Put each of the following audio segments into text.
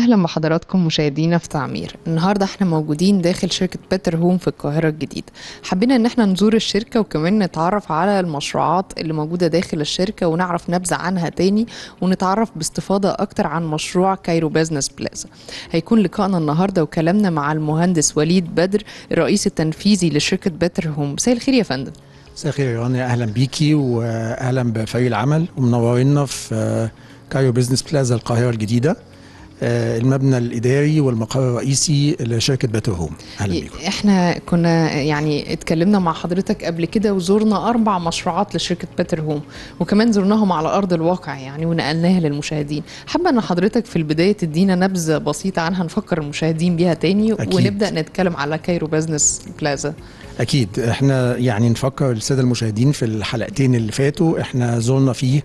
اهلا بحضراتكم مشاهدينا في تعمير النهارده احنا موجودين داخل شركه بيتر هوم في القاهره الجديده حبينا ان احنا نزور الشركه وكمان نتعرف على المشروعات اللي موجوده داخل الشركه ونعرف نبذه عنها تاني ونتعرف باستفاضه اكتر عن مشروع كايرو بيزنس بلازا هيكون لقائنا النهارده وكلامنا مع المهندس وليد بدر الرئيس التنفيذي لشركه بيتر هوم مساء الخير يا فندم مساء الخير يا رانيا اهلا بيكي واهلا بفريق العمل ومنورينا في كايرو بيزنس بلازا القاهره الجديده المبنى الاداري والمقر الرئيسي لشركه بيتر هوم اهلا بيكم احنا كنا يعني اتكلمنا مع حضرتك قبل كده وزورنا اربع مشروعات لشركه بيتر هوم وكمان زرناهم على ارض الواقع يعني ونقلناها للمشاهدين حابه ان حضرتك في البدايه تدينا نبذه بسيطه عنها نفكر المشاهدين بيها تاني أكيد. ونبدا نتكلم على كايرو بيزنس بلازا اكيد احنا يعني نفكر الساده المشاهدين في الحلقتين اللي فاتوا احنا زرنا فيه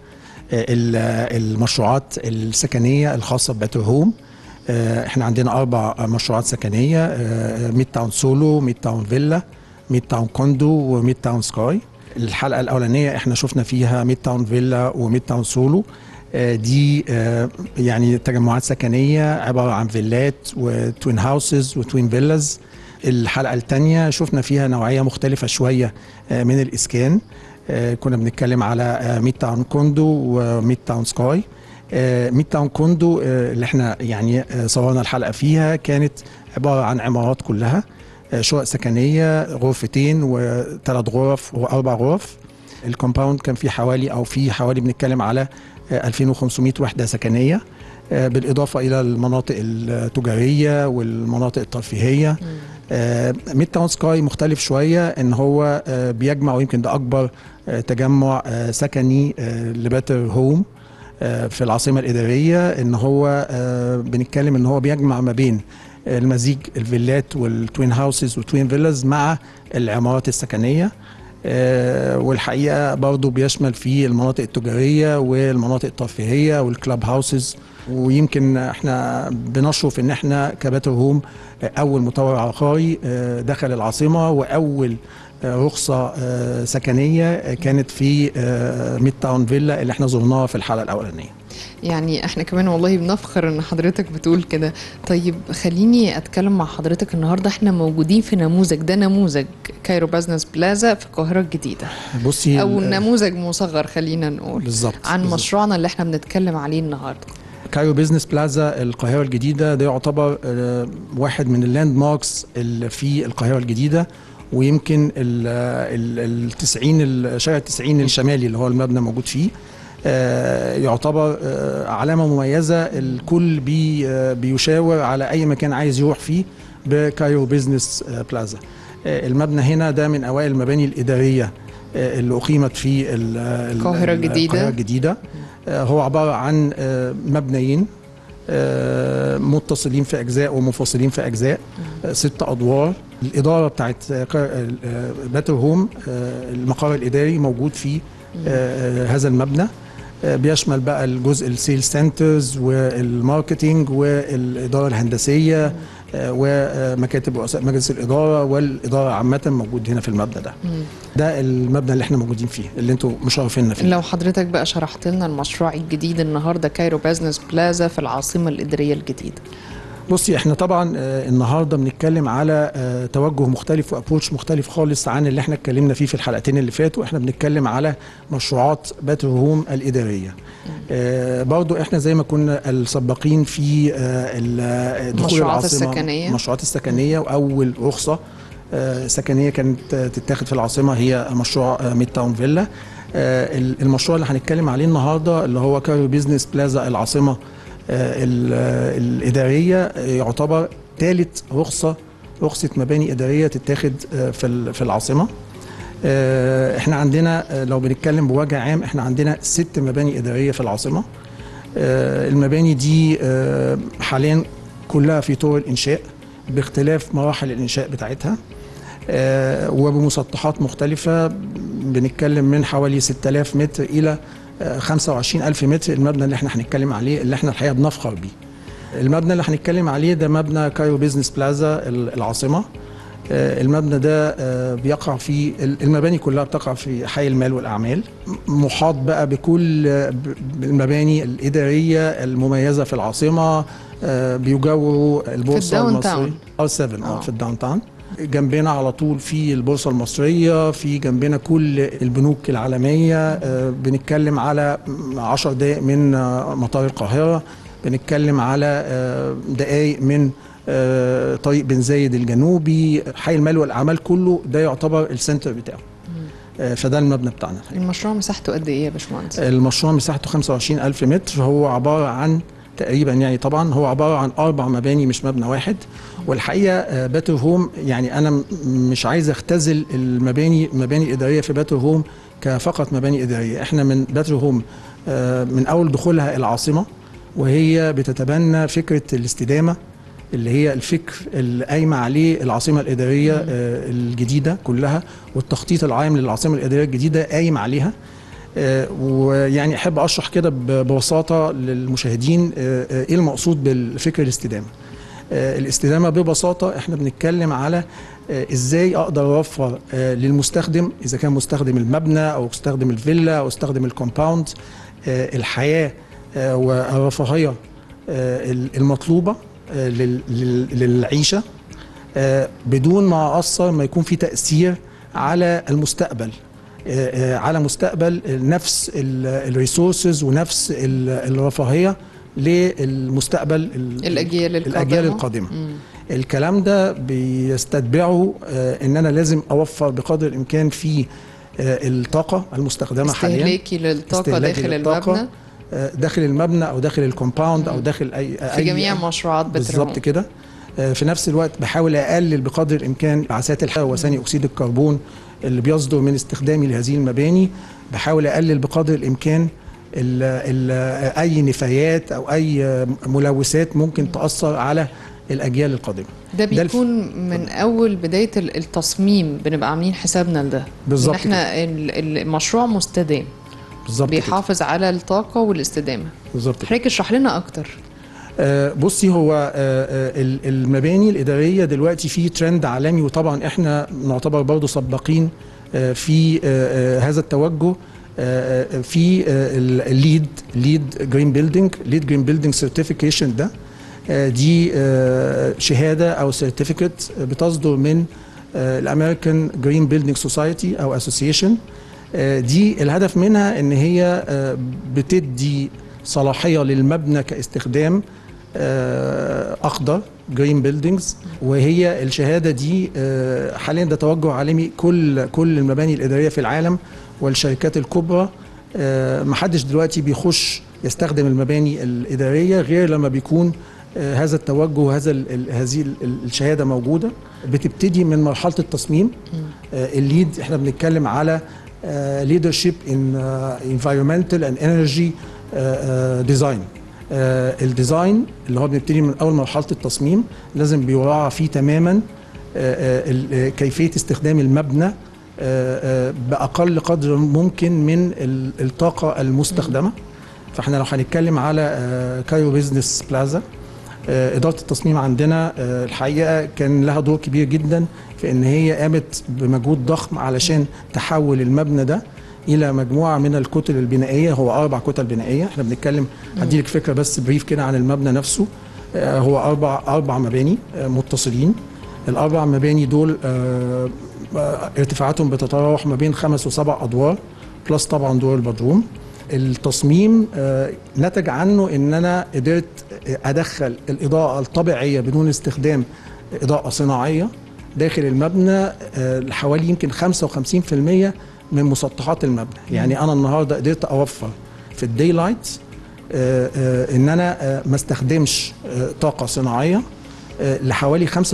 المشروعات السكنيه الخاصه ببيتر هوم احنا عندنا اربع مشروعات سكنيه ميد تاون سولو ميد تاون فيلا ميد تاون كوندو وميد تاون سكاي الحلقه الاولانيه احنا شفنا فيها ميد تاون فيلا وميد تاون سولو دي يعني تجمعات سكنيه عباره عن فيلات وتوين هاوسز وتوين فيلاز الحلقه الثانيه شفنا فيها نوعيه مختلفه شويه من الاسكان كنا بنتكلم على ميد تاون كوندو وميد تاون سكاي ميد تاون كوندو اللي احنا يعني صورنا الحلقه فيها كانت عباره عن عمارات كلها شقق سكنيه غرفتين وثلاث غرف واربع غرف الكومباوند كان فيه حوالي او فيه حوالي بنتكلم على 2500 وحده سكنيه بالاضافه الى المناطق التجاريه والمناطق الترفيهيه ميد تاون سكاي مختلف شويه ان هو بيجمع ويمكن ده اكبر تجمع سكني لباتر هوم في العاصمه الاداريه ان هو بنتكلم ان هو بيجمع ما بين المزيج الفيلات والتوين هاوسز والتوين فيلاز مع العمارات السكنيه والحقيقه برضه بيشمل فيه المناطق التجاريه والمناطق الترفيهيه والكلاب هاوسز ويمكن احنا بنشرف ان احنا كباتر هوم اول مطور عقاري دخل العاصمه واول رخصه سكنيه كانت في ميد تاون فيلا اللي احنا زرناها في الحلقه الاولانيه يعني احنا كمان والله بنفخر ان حضرتك بتقول كده طيب خليني اتكلم مع حضرتك النهارده احنا موجودين في نموذج ده نموذج كايرو بزنس بلازا في القاهره الجديده بصي او نموذج مصغر خلينا نقول بالظبط عن بالزبط. مشروعنا اللي احنا بنتكلم عليه النهارده كايرو بزنس بلازا القاهره الجديده ده يعتبر واحد من اللاند ماركس اللي في القاهره الجديده ويمكن ال 90 شارع 90 الشمالي اللي هو المبنى موجود فيه يعتبر علامة مميزة الكل بي بيشاور على أي مكان عايز يروح فيه بكايرو بيزنس بلازا المبنى هنا ده من أوائل المباني الإدارية اللي أقيمت في القاهرة الجديدة القاهرة الجديدة هو عبارة عن مبنيين متصلين في أجزاء ومنفصلين في أجزاء ست أدوار الإدارة بتاعت باتر هوم المقر الإداري موجود في هذا المبنى بيشمل بقى الجزء السيل سنترز والماركتينج والاداره الهندسيه ومكاتب رؤساء مجلس الاداره والاداره عامه موجود هنا في المبنى ده. ده المبنى اللي احنا موجودين فيه اللي انتوا مشرفينا فيه. لو حضرتك بقى شرحت لنا المشروع الجديد النهارده كايرو بزنس بلازا في العاصمه الاداريه الجديده. بصي احنا طبعا النهارده بنتكلم على توجه مختلف وابروتش مختلف خالص عن اللي احنا اتكلمنا فيه في الحلقتين اللي فاتوا احنا بنتكلم على مشروعات باتر هوم الاداريه برضو احنا زي ما كنا السباقين في دخول المشروعات السكنيه المشروعات السكنيه واول رخصه سكنيه كانت تتاخد في العاصمه هي مشروع ميد تاون فيلا المشروع اللي هنتكلم عليه النهارده اللي هو كايرو بيزنس بلازا العاصمه الإدارية يعتبر ثالث رخصة رخصة مباني إدارية تتاخد في في العاصمة احنا عندنا لو بنتكلم بوجه عام احنا عندنا ست مباني إدارية في العاصمة المباني دي حاليا كلها في طور الإنشاء باختلاف مراحل الإنشاء بتاعتها وبمسطحات مختلفة بنتكلم من حوالي 6000 متر إلى 25 ألف متر المبنى اللي احنا هنتكلم عليه اللي احنا الحقيقة بنفخر بيه المبنى اللي هنتكلم عليه ده مبنى كايرو بيزنس بلازا العاصمة المبنى ده بيقع في المباني كلها بتقع في حي المال والأعمال محاط بقى بكل المباني الإدارية المميزة في العاصمة آه، بيجاوروا البورصه الداون المصريه تاون. ار 7 آه. اه في الداون تاون جنبنا على طول في البورصه المصريه في جنبنا كل البنوك العالميه آه، بنتكلم على 10 دقائق من آه، مطار القاهره بنتكلم على آه، دقائق من آه، طريق بن زايد الجنوبي حي المال والاعمال كله ده يعتبر السنتر بتاعه آه، فده المبنى بتاعنا المشروع مساحته قد ايه يا باشمهندس المشروع مساحته 25 ألف متر هو عبارة عن تقريبا يعني طبعا هو عبارة عن أربع مباني مش مبنى واحد والحقيقة باتر هوم يعني أنا م- مش عايز أختزل المباني المباني الإدارية في باتر هوم كفقط مباني إدارية إحنا من باتر هوم آه، من أول دخولها العاصمة وهي بتتبنى فكرة الاستدامة اللي هي الفكر اللي قايمه عليه العاصمه الاداريه آه، الجديده كلها والتخطيط العام للعاصمه الاداريه الجديده قايم عليها آه، ويعني احب اشرح كده ب- ببساطه للمشاهدين آه، آه، ايه المقصود بالفكر الاستدامه آه، الاستدامه ببساطه احنا بنتكلم على آه، ازاي اقدر اوفر آه، للمستخدم اذا كان مستخدم المبنى او مستخدم الفيلا او مستخدم الكومباوند آه، الحياه آه، والرفاهيه آه، المطلوبه آه، لل- لل- للعيشه آه، بدون ما اثر ما يكون في تاثير على المستقبل آه، آه، على مستقبل نفس الريسورسز ونفس ال- الرفاهيه للمستقبل ال- الاجيال القادمه الاجيال القادمه مم. الكلام ده بيستتبعه آه، ان انا لازم اوفر بقدر الامكان في آه، الطاقه المستخدمه حاليا استهلاكي للطاقه استهلاكي داخل للطاقة المبنى آه، داخل المبنى او داخل الكومباوند او داخل اي في جميع مشروعات بتر بالظبط هوم. كده آه، في نفس الوقت بحاول اقلل بقدر الامكان انبعاثات الحراره وثاني اكسيد الكربون اللي بيصدر من استخدامي لهذه المباني بحاول اقلل بقدر الامكان ال ال اي نفايات او اي ملوثات ممكن تاثر على الاجيال القادمه ده ده الف- بيكون من اول بدايه ال- التصميم بنبقى عاملين حسابنا لده بالظبط ان احنا ال- المشروع مستدام بالظبط كده بيحافظ على الطاقه والاستدامه بالظبط كده. حضرتك اشرح لنا اكتر آه، بصي هو آه، آه، ال- المباني الإدارية دلوقتي في ترند عالمي وطبعا احنا نعتبر برضو سباقين آه، في آه، آه، هذا التوجه آه، آه، في الليد ليد جرين بيلدينج ليد جرين بيلدينج سيرتيفيكيشن ده آه، دي آه، شهادة أو سيرتيفيكت بتصدر من الامريكان جرين بيلدينج سوسايتي او اسوسيشن دي الهدف منها ان هي آه، بتدي صلاحيه للمبنى كاستخدام آه، اخضر جرين بيلدينجز وهي الشهاده دي آه، حاليا ده توجه عالمي كل كل المباني الاداريه في العالم والشركات الكبرى آه، محدش دلوقتي بيخش يستخدم المباني الاداريه غير لما بيكون آه، هذا التوجه وهذا ال- ال- هذه ال- ال- الشهاده موجوده بتبتدي من مرحله التصميم آه، الليد احنا بنتكلم على ليدرشيب ان انفايرمنتال اند انرجي ديزاين الديزاين اللي هو بنبتدي من اول مرحله التصميم لازم بيراعى فيه تماما آه، آه، ال- آه، كيفيه استخدام المبنى آه، آه، باقل قدر ممكن من ال- الطاقه المستخدمه فاحنا لو هنتكلم على آه، كايرو بيزنس بلازا آه، إدارة التصميم عندنا آه، الحقيقة كان لها دور كبير جدا في إن هي قامت بمجهود ضخم علشان تحول المبنى ده إلى مجموعة من الكتل البنائية هو أربع كتل بنائية إحنا بنتكلم هديلك فكرة بس بريف كده عن المبنى نفسه آه، هو أربع أربع مباني آه، متصلين الأربع مباني دول آه، آه، ارتفاعاتهم بتتراوح ما بين خمس وسبع أدوار بلس طبعا دور البدروم التصميم آه، نتج عنه ان انا قدرت ادخل الاضاءه الطبيعيه بدون استخدام اضاءه صناعيه داخل المبنى آه، حوالي يمكن 55% من مسطحات المبنى يعني انا النهارده قدرت اوفر في الدي لايت ان انا آه، ما استخدمش آه، طاقه صناعيه آه، لحوالي 55%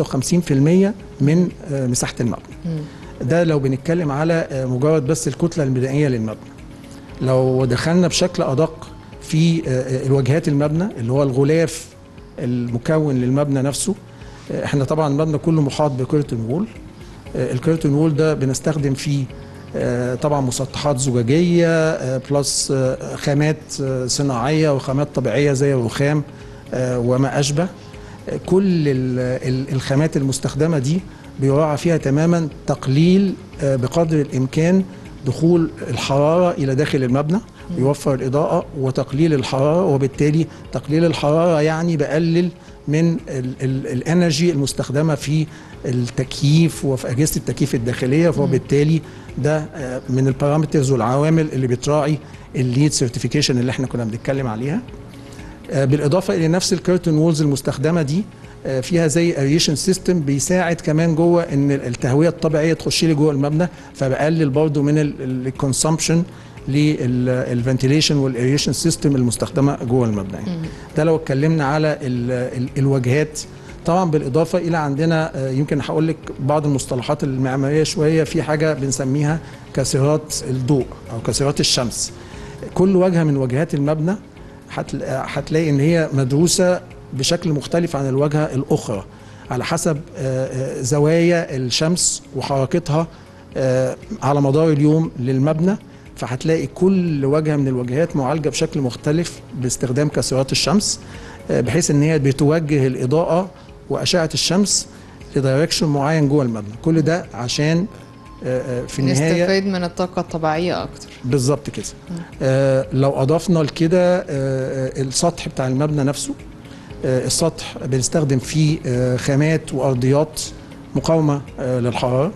من آه، مساحه المبنى ده لو بنتكلم على آه، مجرد بس الكتله البنائيه للمبنى لو دخلنا بشكل ادق في آه، الواجهات المبنى اللي هو الغلاف المكون للمبنى نفسه آه، احنا طبعا المبنى كله محاط بكيرتن وول الكيرتن وول ده بنستخدم فيه آه، طبعا مسطحات زجاجيه آه، بلس آه، خامات آه، صناعيه وخامات طبيعيه زي الرخام آه، وما اشبه آه، كل ال- ال- الخامات المستخدمه دي بيراعى فيها تماما تقليل آه، بقدر الامكان دخول الحراره الى داخل المبنى يوفر الاضاءه وتقليل الحراره وبالتالي تقليل الحراره يعني بقلل من ال- ال- الانرجي المستخدمه في التكييف وفي اجهزه التكييف الداخليه فبالتالي ده آه، من البارامترز والعوامل اللي بتراعي الليد سيرتيفيكيشن اللي احنا كنا بنتكلم عليها آه، بالاضافه الى نفس الكيرتن وولز المستخدمه دي آه، فيها زي اريشن سيستم بيساعد كمان جوه ان التهويه الطبيعيه تخش لي جوه المبنى فبقلل برضو من الكونسومشن للفنتيليشن والاريشن سيستم المستخدمه جوه المبنى يعني. ده لو اتكلمنا على ال ال الواجهات طبعا بالاضافه الى عندنا آه، يمكن هقول لك بعض المصطلحات المعماريه شويه في حاجه بنسميها كاسرات الضوء او كاسرات الشمس كل واجهه من واجهات المبنى هتل- هتلاقي ان هي مدروسه بشكل مختلف عن الواجهه الاخرى على حسب آه، آه، زوايا الشمس وحركتها آه، على مدار اليوم للمبنى فهتلاقي كل واجهه من الواجهات معالجه بشكل مختلف باستخدام كاسرات الشمس آه، بحيث ان هي بتوجه الاضاءه واشعه الشمس لدايركشن معين جوه المبنى كل ده عشان آه، آه، في النهايه نستفاد من الطاقة الطبيعية أكتر بالظبط كده آه لو اضفنا لكده آه آه، السطح بتاع المبنى نفسه آه السطح بنستخدم فيه آه خامات وارضيات مقاومه آه للحراره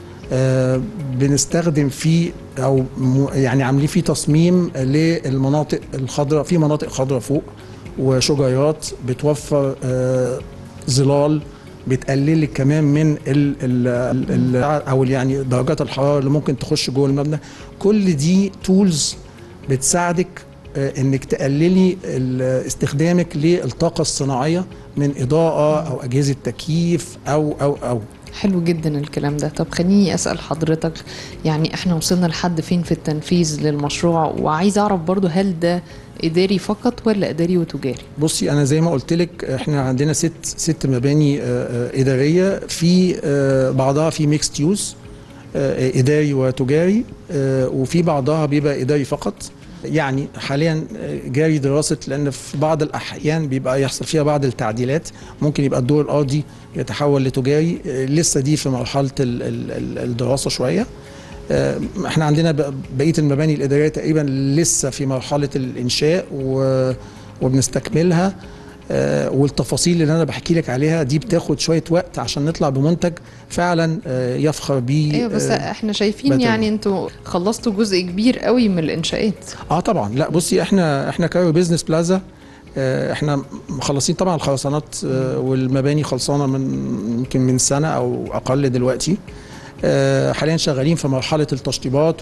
آه بنستخدم فيه او م- يعني عاملين فيه تصميم للمناطق الخضراء في مناطق خضراء فوق وشجيرات بتوفر آه ظلال بتقلل لك كمان من ال ال ال ال او يعني درجات الحراره اللي ممكن تخش جوه المبنى كل دي تولز بتساعدك آه، انك تقللي ال- استخدامك للطاقه الصناعيه من اضاءه او اجهزه تكييف او او او حلو جدا الكلام ده طب خليني أسأل حضرتك يعني احنا وصلنا لحد فين في التنفيذ للمشروع وعايز أعرف برضو هل ده إداري فقط ولا إداري وتجاري بصي انا زي ما قلت لك احنا عندنا ست ست مباني آه، آه، اداريه في آه، بعضها في ميكست يوز اداري وتجاري آه، وفي بعضها بيبقى اداري فقط يعني حاليا آه، جاري دراسه لان في بعض الاحيان بيبقى يحصل فيها بعض التعديلات ممكن يبقى الدور الارضي يتحول لتجاري آه، لسه دي في مرحله ال- ال- ال- الدراسه شويه آه، احنا عندنا ب- بقيه المباني الاداريه تقريبا لسه في مرحله الانشاء و- وبنستكملها آه، والتفاصيل اللي انا بحكي لك عليها دي بتاخد شويه وقت عشان نطلع بمنتج فعلا آه، يفخر بيه ايوه بس آه، احنا شايفين باتل. يعني انتوا خلصتوا جزء كبير قوي من الانشاءات اه طبعا لا بصي احنا احنا كايرو بيزنس بلازا آه، احنا مخلصين طبعا الخرسانات آه، والمباني خلصانه من يمكن من سنه او اقل دلوقتي آه، حاليا شغالين في مرحله التشطيبات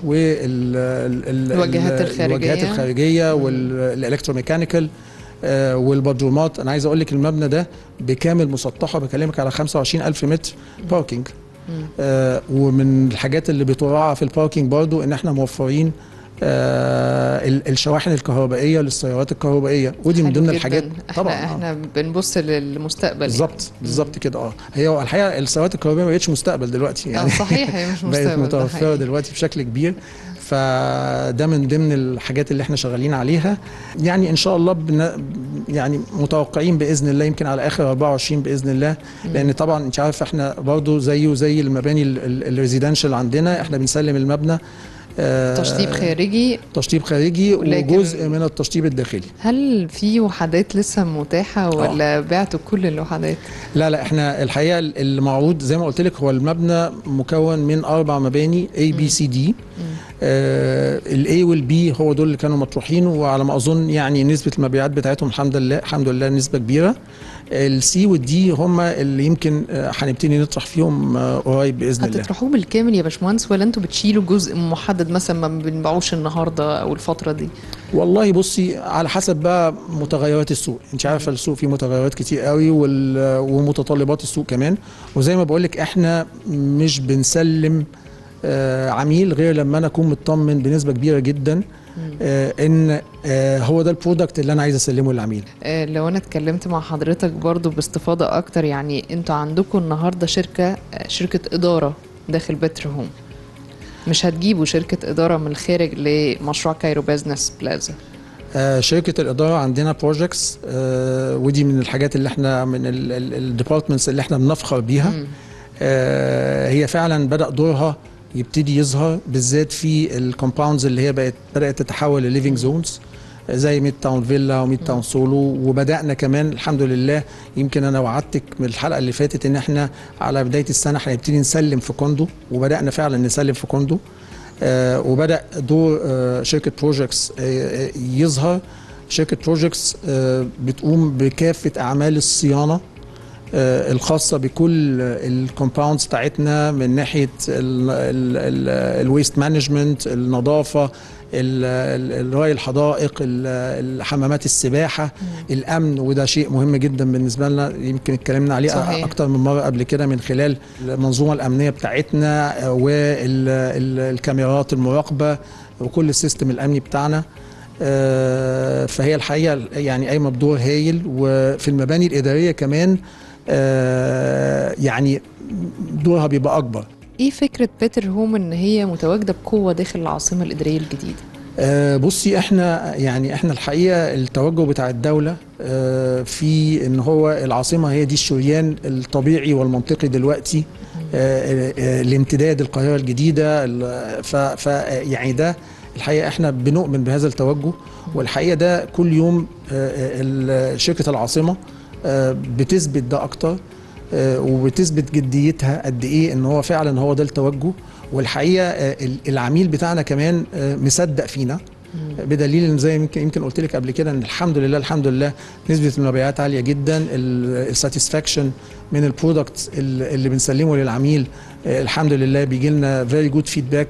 وال الواجهات الخارجية. الواجهات الخارجيه والالكتروميكانيكال آه، والبدرومات انا عايز اقول لك المبنى ده بكامل مسطحه بكلمك على 25 الف متر باركينج آه، ومن الحاجات اللي بتراعى في الباركينج برضو ان احنا موفرين آه، ال- الشواحن الكهربائيه للسيارات الكهربائيه ودي من حلو ضمن جداً. الحاجات احنا طبعا آه. احنا بنبص للمستقبل بالظبط بالظبط كده اه هي الحقيقه السيارات الكهربائيه ما بقتش مستقبل دلوقتي يعني يعني صحيح هي مش بقت مستقبل ده متوفره حقيقي. دلوقتي بشكل كبير فده من ضمن الحاجات اللي احنا شغالين عليها يعني ان شاء الله بن يعني متوقعين باذن الله يمكن على اخر 24 باذن الله لان طبعا انت عارف احنا برضو زيه زي المباني الريزيدنشال عندنا احنا بنسلم المبنى آه، تشطيب خارجي تشطيب خارجي ولكن- وجزء من التشطيب الداخلي هل في وحدات لسه متاحة ولا بعتوا كل الوحدات؟ لا لا احنا الحقيقه المعروض زي ما قلت لك هو المبنى مكون من اربع مباني A B C D الاي والبي هو دول اللي كانوا مطروحين وعلى ما اظن يعني نسبه المبيعات بتاعتهم الحمد لله الحمد لله نسبه كبيره السي والدي هم اللي يمكن آه، هنبتدي نطرح فيهم آه، قريب باذن الله هتطرحوه بالكامل يا باشمهندس ولا انتوا بتشيلوا جزء محدد مثلا ما بنبيعوش النهارده او الفترة دي؟ والله بصي على حسب بقى متغيرات السوق انت عارفه السوق فيه متغيرات كتير قوي وال- ومتطلبات السوق كمان وزي ما بقول لك احنا مش بنسلم آه، عميل غير لما انا اكون مطمن بنسبه كبيره جدا آه، ان آه، هو ده البرودكت اللي انا عايز اسلمه للعميل آه، لو انا اتكلمت مع حضرتك برضو باستفاضة اكتر يعني انتوا عندكم النهاردة شركة آه، شركة ادارة داخل بتر هوم مش هتجيبوا شركة ادارة من الخارج لمشروع كايرو بيزنس بلازا آه، شركه الاداره عندنا بروجكتس ودي من الحاجات اللي احنا من الديبارتمنتس اللي احنا بنفخر بيها مم. آه، هي فعلا بدا دورها يبتدي يظهر بالذات في الكومباوندز اللي هي بقت بدات تتحول لليفنج زونز زي ميد تاون فيلا وميد تاون سولو وبدانا كمان الحمد لله يمكن انا وعدتك من الحلقه اللي فاتت ان احنا على بدايه السنه هنبتدي نسلم في كوندو وبدانا فعلا نسلم في كوندو آه وبدا دور آه شركه بروجكتس آه يظهر شركه بروجكتس آه بتقوم بكافه اعمال الصيانه آه، الخاصه بكل الكومباوندز بتاعتنا من ناحيه الويست مانجمنت النظافه ال- ال- الري الحدائق ال- الحمامات السباحه الامن وده شيء مهم جدا بالنسبه لنا يمكن اتكلمنا عليه صحيح. اكتر من مره قبل كده من خلال المنظومه الامنيه بتاعتنا والكاميرات المراقبه وكل السيستم الامني بتاعنا آه، فهي الحقيقه يعني قايمه بدور هايل وفي المباني الاداريه كمان آه، يعني دورها بيبقى اكبر ايه فكرة بيتر هوم ان هي متواجدة بقوة داخل العاصمة الإدارية الجديدة آه، بصي احنا يعني احنا الحقيقه التوجه بتاع الدوله آه، في ان هو العاصمه هي دي الشريان الطبيعي والمنطقي دلوقتي آه، آه، لامتداد القاهره الجديده ال- ف ف يعني ده الحقيقه احنا بنؤمن بهذا التوجه والحقيقه ده كل يوم آه، ال- شركه العاصمه آه، بتثبت ده اكتر آه، وبتثبت جديتها قد ايه ان هو فعلا هو ده التوجه والحقيقه آه، ال- العميل بتاعنا كمان آه، مصدق فينا بدليل ان زي يمكن يمكن قلت لك قبل كده ان الحمد لله الحمد لله نسبه المبيعات عاليه جدا الساتسفاكشن من البرودكت اللي بنسلمه للعميل آه، الحمد لله بيجي لنا فيري جود فيدباك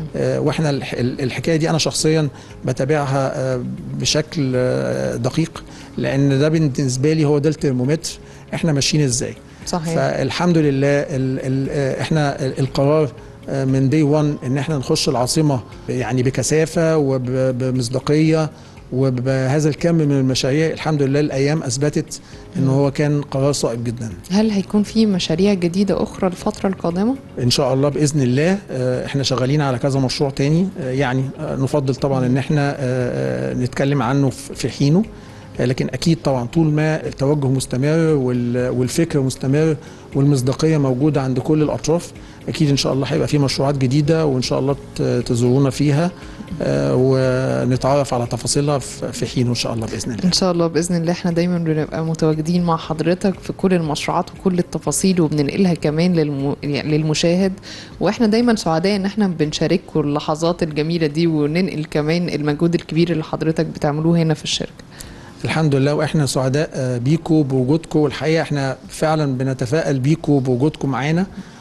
واحنا الح- الحكايه دي انا شخصيا بتابعها آه، بشكل آه، دقيق لان ده بالنسبه لي هو ده الترمومتر احنا ماشيين ازاي صحيح فالحمد لله ال ال آه، احنا ال- القرار آه، من دي 1 ان احنا نخش العاصمه يعني بكثافه وبمصداقيه وبهذا الكم من المشاريع الحمد لله الايام اثبتت ان هو كان قرار صائب جدا هل هيكون في مشاريع جديدة أخرى الفترة القادمة؟ ان شاء الله باذن الله آه، احنا شغالين على كذا مشروع تاني آه، يعني آه، نفضل طبعا ان احنا آه، آه، نتكلم عنه في في حينه آه، لكن اكيد طبعا طول ما التوجه مستمر وال- والفكر مستمر والمصداقيه موجوده عند كل الاطراف اكيد ان شاء الله هيبقى في مشروعات جديده وان شاء الله ت- تزورونا فيها آه، ونتعرف على تفاصيلها في في حينه ان شاء الله باذن الله إن شاء الله بإذن الله إحنا دايما بنبقى متواجدين مع حضرتك في كل المشروعات وكل التفاصيل وبننقلها كمان للم... يعني للمشاهد وإحنا دايما سعداء إن إحنا بنشارككم اللحظات الجميلة دي وننقل كمان المجهود الكبير اللي حضرتك بتعملوه هنا في الشركة الحمد لله واحنا سعداء آه، بيكو بوجودكم والحقيقه احنا فعلا بنتفائل بيكو بوجودكم معانا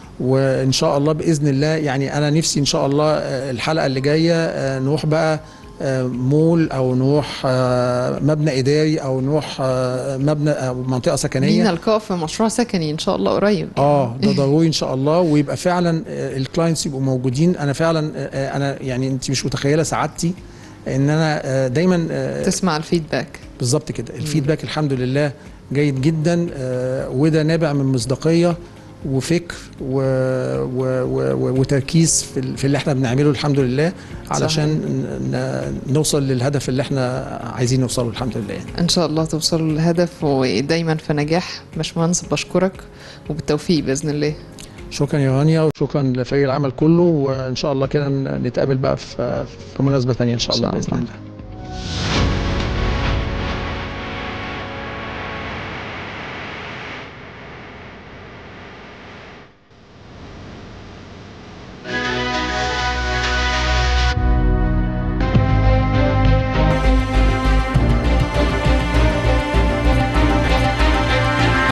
وان شاء الله باذن الله يعني انا نفسي ان شاء الله آه، الحلقه اللي جايه آه، نروح بقى آه، مول او نروح آه، مبنى اداري او نروح آه، مبنى او منطقه سكنيه لينا لقاء في مشروع سكني إن شاء الله قريب اه ده ضروري ان شاء الله ويبقى فعلا الكلاينتس يبقوا موجودين انا فعلا آه، انا يعني انت مش متخيله سعادتي ان انا آه، دايما آه، تسمع الفيدباك بالظبط كده الفيدباك الحمد لله جيد جدا آه، وده نابع من مصداقيه وفكر و... و... و... وتركيز في, ال- في اللي احنا بنعمله الحمد لله علشان ن... نوصل للهدف اللي احنا عايزين نوصله الحمد لله ان شاء الله توصلوا للهدف ودايما في نجاح باشمهندس بشكرك وبالتوفيق باذن الله شكرا يا رانيا وشكرا لفريق العمل كله وان شاء الله كده نتقابل بقى في في مناسبه ثانيه ان شاء إن الله شاء باذن الله. الله